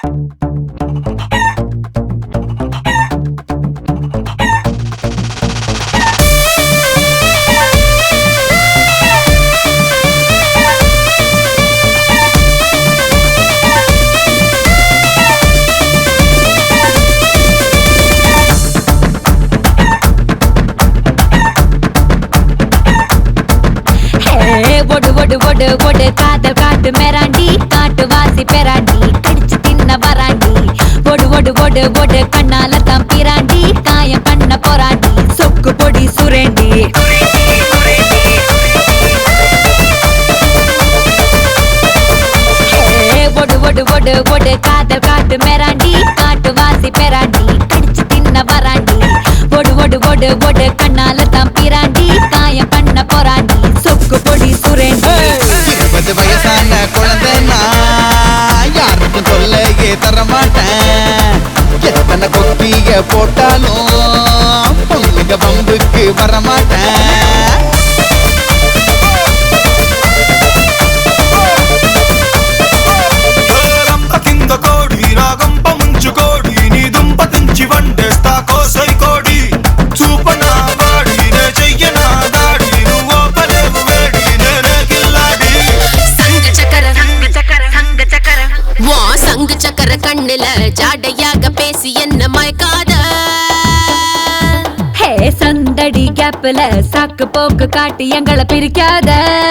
ஹே, ஒடு ஒடு ஒடு ஒடு காதல் காட்டு மேராண்டி காட்டு வாசி பெராண்டி கடிச்சு தின்ன வராண்டி ஒடு ஒடு ஒடு ஒடு கண்ணால தான் பிராண்டி காயம் பண்ண போராண்டி சொக்கு பொடி சுரேண்டி ஹே, ஒடு ஒடு ஒடு ஒடு காதல் காட்டு மேராண்டி காட்டு வாசி பெராண்டி கடிச்சு தின்ன வராண்டி ஒடு ஒடு ஒடு ஒடு கண்ணால தான் பிராண்டி காயம் பண்ண போராண்டி சொக்கு பொடி சுரேண்டி இருபது வயசான குழந்தை நான் யாருக்கும் சொல்லையே தர மாட்டேன் எத்தனை கொக்கிய போட்டாலும் பொண்ணுங்க பம்புக்கு வர மாட்டேன் రంప కింద కోడి రాగంప ముంచు కోడి నీ దుంప తుంచి వండేస్తా కోసై కోడి చూపనా వాడి నే చెయ్యనా దాడి నువ్వు పలేవు వేడి నేనే గిల్లాడి சங்கு சக்கர சங்கு சக்கர சங்கு சக்கர வா சங்கு சக்கர கண்ணுல ஜாடையாக பேசி என்ன மயக்காத ஹே சந்தடி கேப்ல சாக்கு போக்கு காட்டி எங்களை பிரிக்காத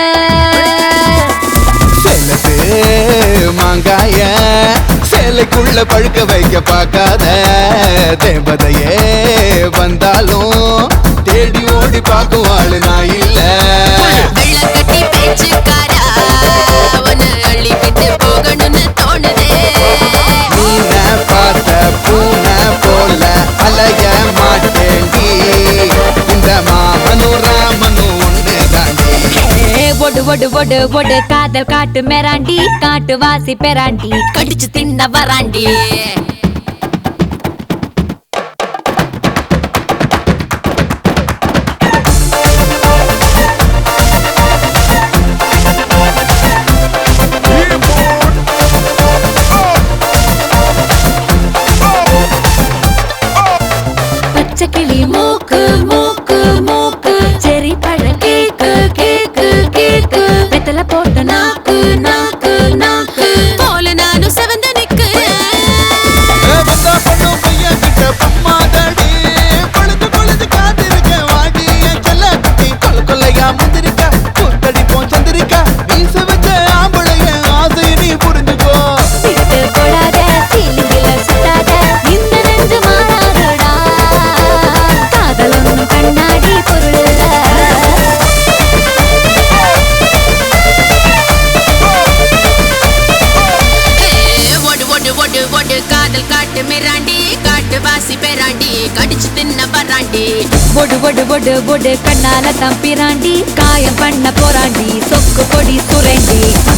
செலது மாங்காய சேலைக்குள்ள பழுக்க வைக்க பார்க்காத தேவதையே வந்தாலும் தேடி ஓடி பார்க்கும் ஆளு நான் இல்ல வெள்ள கட்டி பேச்சுக்காரா உன்னை அள்ளி விட்டு போகணும்னு தோணுதே மீனை பார்த்த பூனை போல அலைய மாட்டேண்டி இந்த மாமனும் ராமனும் ஒன்று தாண்டி ஹே ஒடு ஒடு ஒடு ஒடு காதல் காட்டு மேராண்டி காட்டு வாசி பெராண்டி கடிச்சு தின்ன வராண்டி பச்சை கிளி மூக்கு மூக்கு மூக்கு செரி பழ கேக்கு கேக்கு கேக்கு வெத்தல போட்ட நாக்கு நாக்கு நாக்கு போல நானும் செவந்த நிக்கிறேன் வந்தா பொண்ணு பையன் கிட்ட பம்மாதடி பொழுது பொழுது காத்திருக்க வாடி என் செல்ல குட்டி கொல்ல கொல்லையா முந்திரிக்கா கூத்தடிப்போம் சந்திரிக்கா வீச வச்ச ஆம்பளைய ஆசை நீ புரிஞ்சுக்கோ விட்டு போடாத சீலிங்கில சுத்தாத இந்த நெஞ்சு மாறாதடா காதல் ஒண்ணும் கண்ணாடி பொருள் ஏ, ஒடு ஒடு ஒடு ஒடு காதல் காட்டு மிராண்டி காட்டு வாசி பெராண்டி கடிச்சு தின்ன வராண்டி ஒடு ஒடு ஒடு ஒடு கண்ணால தம்பிராண்டி காயம் பண்ண போராண்டி சொக்கு பொடி சுரண்டி